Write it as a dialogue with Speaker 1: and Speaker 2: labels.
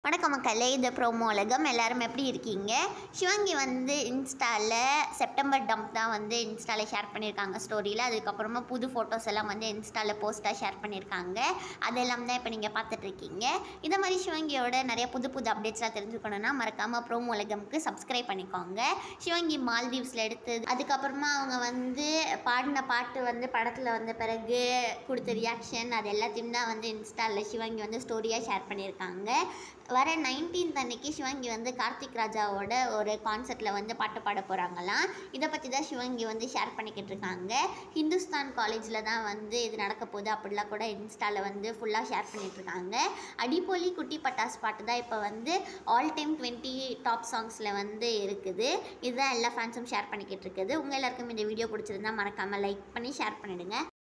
Speaker 1: வணக்கம் மக்களே இது ப்ரோமோ உலகம் எல்லாரும் எப்படி இருக்கீங்க சிவங்கி வந்து இன்ஸ்டாவில் செப்டம்பர் டம்ப் தான் வந்து இன்ஸ்டாவில் ஷேர் பண்ணியிருக்காங்க ஸ்டோரியில் அதுக்கப்புறமா புது ஃபோட்டோஸ் எல்லாம் வந்து இன்ஸ்டாவில் போஸ்ட்டாக ஷேர் பண்ணியிருக்காங்க அதெல்லாம் தான் இப்போ நீங்கள் பார்த்துட்ருக்கீங்க இந்த மாதிரி சிவங்கியோட நிறைய புது புது அப்டேட்ஸ்லாம் தெரிஞ்சுக்கணுன்னா மறக்காமல் ப்ரோமோ உலகம்க்கு சப்ஸ்கிரைப் பண்ணிக்கோங்க சிவங்கி மால்தீவ்ஸில் எடுத்தது அதுக்கப்புறமா அவங்க வந்து பாடின பாட்டு வந்து படத்தில் வந்த பிறகு கொடுத்த ரியாக்ஷன் அது எல்லாத்தையும் தான் வந்து இன்ஸ்டாவில் சிவங்கி வந்து ஸ்டோரியாக ஷேர் பண்ணியிருக்காங்க வர நைன்டீன்த் அன்னைக்கு சிவங்கி வந்து கார்த்திக் ராஜாவோட ஒரு கான்சர்ட்டில் வந்து பாட்டு பாட போகிறாங்களாம் இதை பற்றி தான் சிவங்கி வந்து ஷேர் பண்ணிக்கிட்டு இருக்காங்க ஹிந்துஸ்தான் காலேஜில் தான் வந்து இது நடக்க போகுது அப்படிலாம் கூட இன்ஸ்டாவில் வந்து ஃபுல்லாக ஷேர் பண்ணிட்டு இருக்காங்க அடிப்பொலி குட்டி பட்டாஸ் பாட்டு தான் இப்போ வந்து ஆல் டைம் டுவெண்ட்டி டாப் சாங்ஸில் வந்து இருக்குது இதுதான் எல்லா ஃபேன்ஸும் ஷேர் பண்ணிக்கிட்டு இருக்குது உங்கள் எல்லாருக்கும் இந்த வீடியோ பிடிச்சிருந்தா மறக்காமல் லைக் பண்ணி ஷேர் பண்ணிவிடுங்க